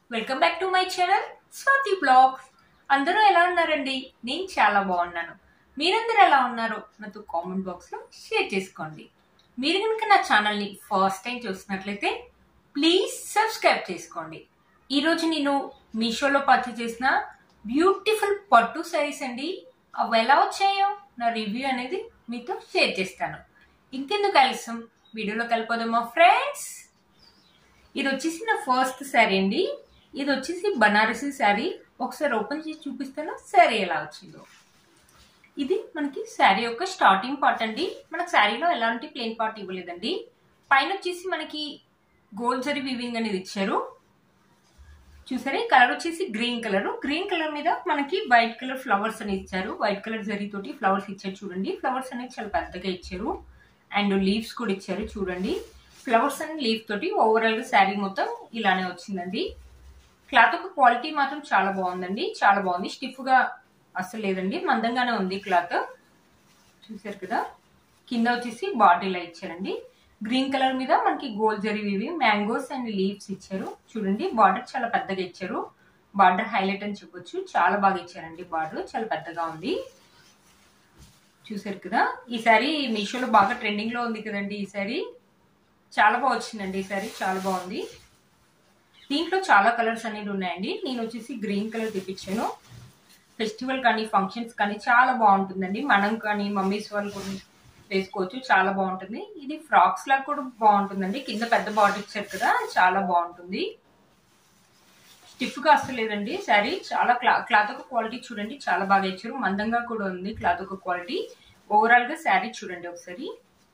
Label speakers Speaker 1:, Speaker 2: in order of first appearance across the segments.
Speaker 1: welcome back to my channel Swathi blogs అందరూ ఎలా ఉన్నారండి నేను చాలా బాగున్నాను మీరందరూ ఎలా ఉన్నారో నాతో కామెంట్ బాక్స్ లో షేర్ చేసుకోండి మీరు కనుక నా ఛానల్ ని ఫస్ట్ టైం చూసినట్లయితే ప్లీజ్ సబ్స్క్రైబ్ చేసుకోండి ఈ రోజు నేను మీషోలో పర్చేస్ చేసిన బ్యూటిఫుల్ పట్టు శారీస్ అండి అవి ఎలా వచ్చాయో నా రివ్యూ అనేది మీతో షేర్ చేస్తాను ఇంకెందుకు ఆలస్యం వీడియోలో కలిపోదామా ఫ్రెండ్స్ ఇది వచ్చేసి నా ఫస్ట్ శారీ అండి ఇది వచ్చేసి బనారసి శారీ ఒకసారి ఓపెన్ చేసి చూపిస్తాను శారీ ఎలా వచ్చిందో ఇది మనకి శారీ యొక్క స్టార్టింగ్ పార్ట్ అండి మనకు శారీలో ఎలాంటి ప్లేన్ పార్ట్ ఇవ్వలేదండి పైన వచ్చేసి మనకి గోల్డ్ జరీ వీవింగ్ అనేది ఇచ్చారు చూసారా ఈ కలర్ వచ్చేసి గ్రీన్ కలర్ గ్రీన్ కలర్ మీద మనకి వైట్ కలర్ ఫ్లవర్స్ అని ఇచ్చారు వైట్ కలర్ జరీ తోటి ఫ్లవర్స్ ఇచ్చారు చూడండి ఫ్లవర్స్ అనేది చాలా పెద్దగా ఇచ్చారు అండ్ లీవ్స్ కూడా ఇచ్చారు చూడండి ఫ్లవర్స్ అండ్ లీఫ్ తోటి ఓవరాల్ గా శారీ మొత్తం ఇలానే వచ్చిందండి క్లాత్ యొక్క క్వాలిటీ మాత్రం చాలా బాగుందండి చాలా బాగుంది స్టిఫ్ గా అసలు లేదండి మందంగానే ఉంది క్లాత్ చూసారు కదా కింద వచ్చేసి బాటిల్ ఇచ్చారండి గ్రీన్ కలర్ మీద మనకి గోల్డ్ జరివి మ్యాంగోస్ అండ్ లీవ్స్ ఇచ్చారు చూడండి బార్డర్ చాలా పెద్దగా ఇచ్చారు బార్డర్ హైలైట్ అని చెప్పొచ్చు చాలా బాగా ఇచ్చారండి బార్డర్ చాలా పెద్దగా ఉంది చూసారు కదా ఈ సారీ మీషోలో బాగా ట్రెండింగ్ లో ఉంది కదండి ఈ సారీ చాలా బాగా వచ్చిందండి ఈ సారీ చాలా బాగుంది దీంట్లో చాలా కలర్స్ అనేది ఉన్నాయండి నేను వచ్చేసి గ్రీన్ కలర్ తెప్పించాను ఫెస్టివల్ కానీ ఫంక్షన్స్ కానీ చాలా బాగుంటుందండి మనం కానీ మమ్మీస్ వాళ్ళు కూడా వేసుకోవచ్చు చాలా బాగుంటుంది ఇది ఫ్రాక్స్ లాగా కూడా బాగుంటుందండి కింద పెద్ద బాడీ ఇచ్చారు కదా చాలా బాగుంటుంది స్టిఫ్ గా అసలు లేదండి శారీ చాలా క్లా క్లాత్ ఒక క్వాలిటీ చూడండి చాలా బాగా ఇచ్చారు మందంగా కూడా ఉంది క్లాత్ ఒక క్వాలిటీ ఓవరాల్ గా శారీ చూడండి ఒకసారి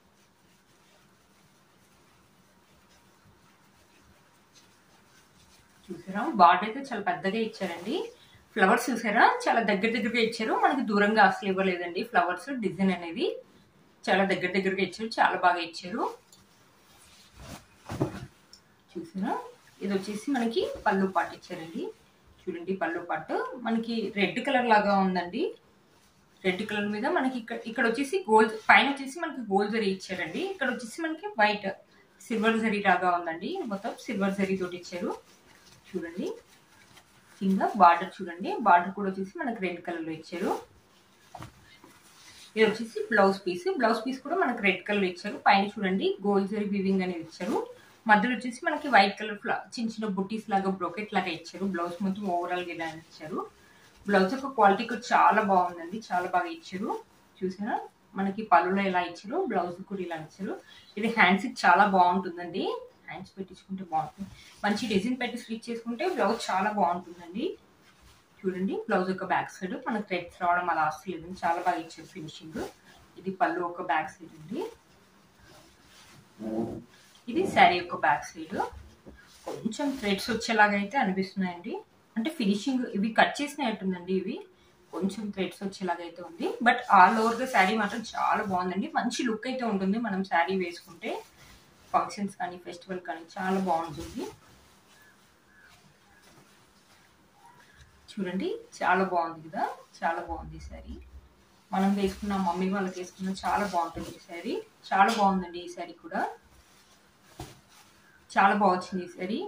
Speaker 1: చూసారా బార్డర్ అయితే చాలా పెద్దగా ఇచ్చారండి ఫ్లవర్స్ చూసారా చాలా దగ్గర దగ్గరగా ఇచ్చారు మనకి దూరంగా అసలు ఇవ్వలేదండి ఫ్లవర్స్ డిజైన్ అనేది చాలా దగ్గర దగ్గరగా ఇచ్చారు చాలా బాగా ఇచ్చారు చూసారా ఇది వచ్చేసి మనకి పళ్ళు పాటు ఇచ్చారండి చూడండి పళ్ళు పాటు మనకి రెడ్ కలర్ లాగా ఉందండి రెడ్ కలర్ మీద మనకి ఇక్కడ ఇక్కడ వచ్చేసి గోల్డ్ పైన వచ్చేసి మనకి గోల్డ్ జరీ ఇచ్చారండి ఇక్కడ వచ్చేసి మనకి వైట్ సిల్వర్ జరీ లాగా ఉందండి మొత్తం సిల్వర్ జరీ తోటి ఇచ్చారు చూడండి కింద బార్డర్ చూడండి బార్డర్ కూడా వచ్చేసి మనకి రెడ్ కలర్ లో ఇచ్చారు ఇది వచ్చేసి బ్లౌజ్ పీస్ బ్లౌజ్ పీస్ కూడా మనకి రెడ్ కలర్ ఇచ్చారు పైన చూడండి గోల్డ్ జరీ వివింగ్ అనేది ఇచ్చారు మధ్యలో వచ్చేసి మనకి వైట్ కలర్ చిన్న చిన్న బుట్టీస్ లాగా బ్రోకెట్ లాగా ఇచ్చారు బ్లౌజ్ మొత్తం ఓవరాల్ గా ఇలా ఇచ్చారు బ్లౌజ్ యొక్క క్వాలిటీ కూడా చాలా బాగుందండి చాలా బాగా ఇచ్చారు చూసారా మనకి పళ్ళులో ఇలా ఇచ్చారు బ్లౌజ్ కూడా ఇలా ఇచ్చారు ఇది హ్యాండ్స్ చాలా బాగుంటుందండి హ్యాండ్స్ పెట్టించుకుంటే బాగుంటుంది మంచి డిజైన్ పెట్టి స్టిచ్ చేసుకుంటే బ్లౌజ్ చాలా బాగుంటుందండి చూడండి బ్లౌజ్ యొక్క బ్యాక్ సైడ్ మనకు థ్రెడ్స్ రావడం అలా వస్తలేదు చాలా బాగా ఇచ్చారు ఫినిషింగ్ ఇది పళ్ళు ఒక బ్యాక్ సైడ్ ఉంది ఇది శారీ యొక్క బ్యాక్ సైడ్ కొంచెం థ్రెడ్స్ వచ్చేలాగా అయితే అనిపిస్తున్నాయండి అంటే ఫినిషింగ్ ఇవి కట్ చేసినట్టుందండి ఇవి కొంచెం థ్రెడ్స్ వచ్చేలాగా అయితే ఉంది బట్ ఆల్ ఓవర్ గా శారీ మాత్రం చాలా బాగుందండి మంచి లుక్ అయితే ఉంటుంది మనం శారీ వేసుకుంటే ఫంక్షన్స్ కానీ ఫెస్టివల్ కానీ చాలా బాగుంటుంది చూడండి చాలా బాగుంది కదా చాలా బాగుంది ఈ శారీ మనం వేసుకున్న మమ్మీ వాళ్ళకి వేసుకున్న చాలా బాగుంటుంది ఈ శారీ చాలా బాగుందండి ఈ శారీ కూడా చాలా బాగా వచ్చింది ఈ శారీ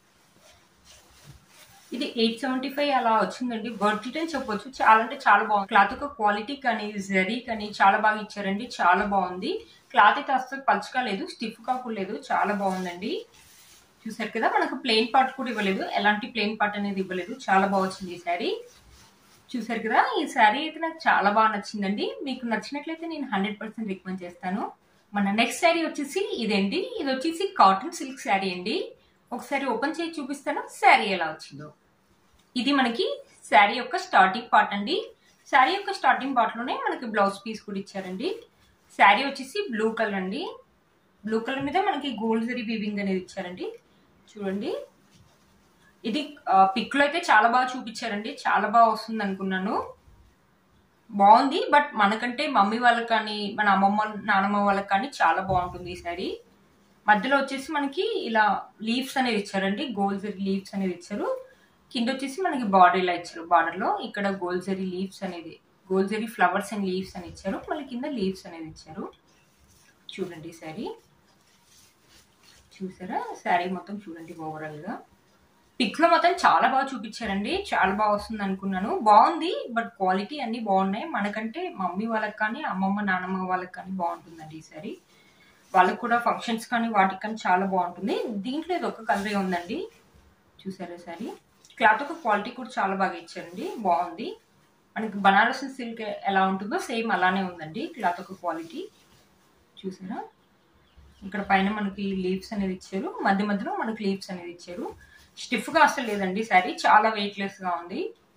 Speaker 1: ఇది ఎయిట్ సెవెంటీ ఫైవ్ అలా వచ్చిందండి వర్త్ ఇట్ అని చెప్పొచ్చు చాలా అంటే చాలా బాగుంది క్లాత్ యొక్క క్వాలిటీ కానీ జరీ కానీ చాలా బాగా ఇచ్చారండి చాలా బాగుంది క్లాత్ అయితే అస్సలు పలుచగా లేదు స్టిఫ్ కాకుండా చాలా బాగుందండి చూసారు కదా మనకు ప్లెయిన్ పార్ట్ కూడా ఇవ్వలేదు ఎలాంటి ప్లెయిన్ పార్ట్ అనేది ఇవ్వలేదు చాలా బాగా వచ్చింది ఈ శారీ చూసారు కదా ఈ శారీ అయితే నాకు చాలా బాగా నచ్చిందండి మీకు నచ్చినట్లయితే నేను హండ్రెడ్ పర్సెంట్ రికమెండ్ చేస్తాను మన నెక్స్ట్ శారీ వచ్చేసి ఇదండి ఇది వచ్చేసి కాటన్ సిల్క్ శారీ అండి ఒకసారి ఓపెన్ చేసి చూపిస్తాను శారీ ఎలా వచ్చిందో ఇది మనకి శారీ యొక్క స్టార్టింగ్ పార్ట్ అండి శారీ యొక్క స్టార్టింగ్ పార్ట్ లోనే మనకి బ్లౌజ్ పీస్ కూడా ఇచ్చారండి శారీ వచ్చేసి బ్లూ కలర్ అండి బ్లూ కలర్ మీద మనకి గోల్డ్ జరీ వీవింగ్ అనేది ఇచ్చారండి చూడండి ఇది పిక్ లో అయితే చాలా బాగా చూపించారండి చాలా బాగా వస్తుంది అనుకున్నాను బాగుంది బట్ మనకంటే మమ్మీ వాళ్ళకి కానీ మన అమ్మమ్మ నానమ్మ వాళ్ళకి కానీ చాలా బాగుంటుంది ఈ శారీ మధ్యలో వచ్చేసి మనకి ఇలా లీవ్స్ అనేది ఇచ్చారండి గోల్డ్ జరీ లీవ్స్ అనేది ఇచ్చారు కింద వచ్చేసి మనకి బార్డర్ ఇలా ఇచ్చారు బార్డర్ లో ఇక్కడ గోల్డ్ జరీ లీవ్స్ అనేది gold zari flowers and leaves అని ఇచ్చారు మళ్ళీ కింద లీవ్స్ అనేది ఇచ్చారు చూడండి శారీ చూసారా శారీ మొత్తం చూడండి ఓవరాల్ గా పిక్ లో మాత్రం చాలా బాగా చూపించారండి చాలా బాగా వస్తుంది అనుకున్నాను బాగుంది బట్ క్వాలిటీ అన్ని బాగున్నాయి మనకంటే మమ్మీ వాళ్ళకి కానీ అమ్మమ్మ నాన్నమ్మ వాళ్ళకి కానీ బాగుంటుందండి ఈ సారీ వాళ్ళకి కూడా ఫంక్షన్స్ కానీ వాటికి కానీ చాలా బాగుంటుంది దీంట్లో ఇది ఒక కలరే ఉందండి చూసారా సారీ క్లాత్ ఒక క్వాలిటీ కూడా చాలా బాగా ఇచ్చారండి బాగుంది మనకి బనారస్ సిల్క్ ఎలా ఉంటుందో సేమ్ అలానే ఉందండి క్లాత్ ఒక క్వాలిటీ చూసారా ఇక్కడ పైన మనకి లీవ్స్ అనేది ఇచ్చారు మధ్య మధ్యలో మనకి లీవ్స్ అనేది ఇచ్చారు స్టిఫ్ గా అసలు లేదండి సారీ చాలా వెయిట్లెస్ గా ఉంది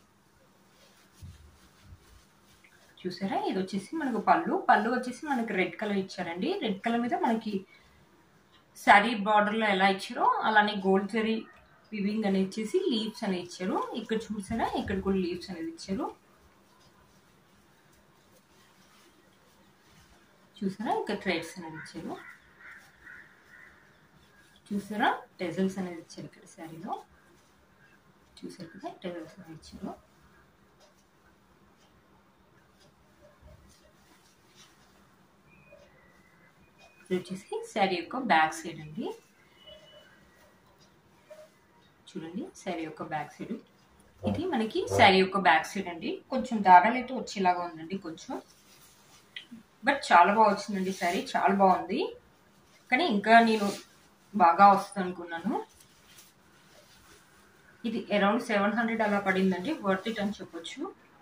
Speaker 1: చూసారా ఇది వచ్చేసి మనకు పళ్ళు పళ్ళు వచ్చేసి మనకి రెడ్ కలర్ ఇచ్చారండి రెడ్ కలర్ మీద మనకి శారీ బార్డర్ లో ఎలా ఇచ్చారో అలానే గోల్డ్ జరీ వివింగ్ అనేది ఇచ్చేసి లీవ్స్ అనేది ఇచ్చారు ఇక్కడ చూసారా ఇక్కడ కూడా లీవ్స్ అనేది ఇచ్చారు చూసారా ఇక్కడ థ్రెడ్స్ అనేది ఇచ్చారు చూసారా టెజల్స్ అనేది ఇచ్చారు ఇక్కడ శారీలో చూసారు కదా టెజల్స్ అనేది ఇచ్చారు ఇది వచ్చేసి శారీ యొక్క బ్యాక్ సైడ్ అండి చూడండి శారీ యొక్క బ్యాక్ సైడ్ ఇది మనకి శారీ యొక్క బ్యాక్ సైడ్ అండి కొంచెం దారాలు అయితే వచ్చేలాగా ఉందండి కొంచెం బట్ చాలా బాగా వచ్చిందండి శారీ చాలా బాగుంది కానీ ఇంకా నేను బాగా వస్తుంది అనుకున్నాను ఇది అరౌండ్ సెవెన్ హండ్రెడ్ అలా పడిందండి వర్త్ ఇట్ అని చెప్పొచ్చు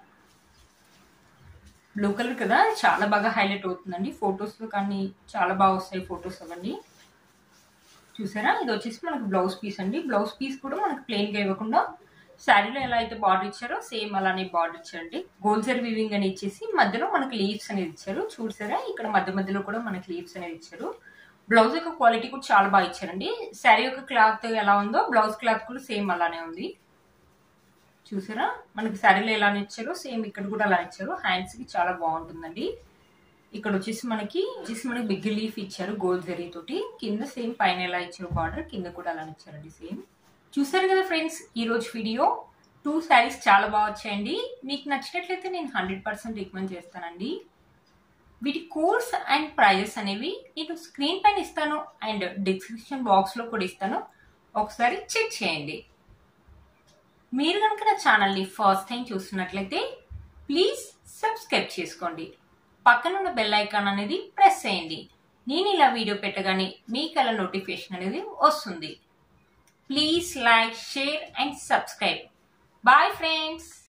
Speaker 1: బ్లూ కలర్ కదా చాలా బాగా హైలైట్ అవుతుందండి ఫొటోస్లో కానీ చాలా బాగా వస్తాయి ఫొటోస్ అవన్నీ చూసారా ఇది వచ్చేసి మనకు బ్లౌజ్ పీస్ అండి బ్లౌజ్ పీస్ కూడా మనకు ప్లెయిన్గా ఇవ్వకుండా శారీలో ఎలా అయితే బార్డర్ ఇచ్చారో సేమ్ అలానే బార్డర్ ఇచ్చారండి గోల్జర్ వివింగ్ అని ఇచ్చేసి మధ్యలో మనకి లీవ్స్ అనేది ఇచ్చారు చూసారా ఇక్కడ మధ్య మధ్యలో కూడా మనకి లీవ్స్ అనేది ఇచ్చారు బ్లౌజ్ యొక్క క్వాలిటీ కూడా చాలా బాగా ఇచ్చారండి శారీ యొక్క క్లాత్ ఎలా ఉందో బ్లౌజ్ క్లాత్ కూడా సేమ్ అలానే ఉంది చూసారా మనకి శారీలో ఎలా ఇచ్చారో సేమ్ ఇక్కడ కూడా అలా ఇచ్చారు హ్యాండ్స్ కి చాలా బాగుంటుందండి ఇక్కడ వచ్చేసి మనకి వచ్చేసి మనకి బిగ్ లీఫ్ ఇచ్చారు గోల్డ్ జరీ తోటి కింద సేమ్ పైన ఎలా ఇచ్చారు బార్డర్ కింద కూడా అలా ఇచ్చారండి సేమ్ చూసారు కదా ఫ్రెండ్స్ ఈ రోజు వీడియో టూ శారీస్ చాలా బాగా వచ్చాయండి మీకు నచ్చినట్లయితే నేను హండ్రెడ్ పర్సెంట్ రికమెండ్ చేస్తానండి వీటి కోర్స్ అండ్ ప్రైజెస్ అనేవి నేను స్క్రీన్ పైన ఇస్తాను అండ్ డిస్క్రిప్షన్ బాక్స్లో కూడా ఇస్తాను ఒకసారి చెక్ చేయండి మీరు కనుక నా ఛానల్ని ఫస్ట్ టైం చూస్తున్నట్లయితే ప్లీజ్ సబ్స్క్రైబ్ చేసుకోండి పక్కన ఉన్న బెల్ ఐకాన్ అనేది ప్రెస్ చేయండి నేను ఇలా వీడియో పెట్టగానే మీకు అలా నోటిఫికేషన్ అనేది వస్తుంది please like share and subscribe bye friends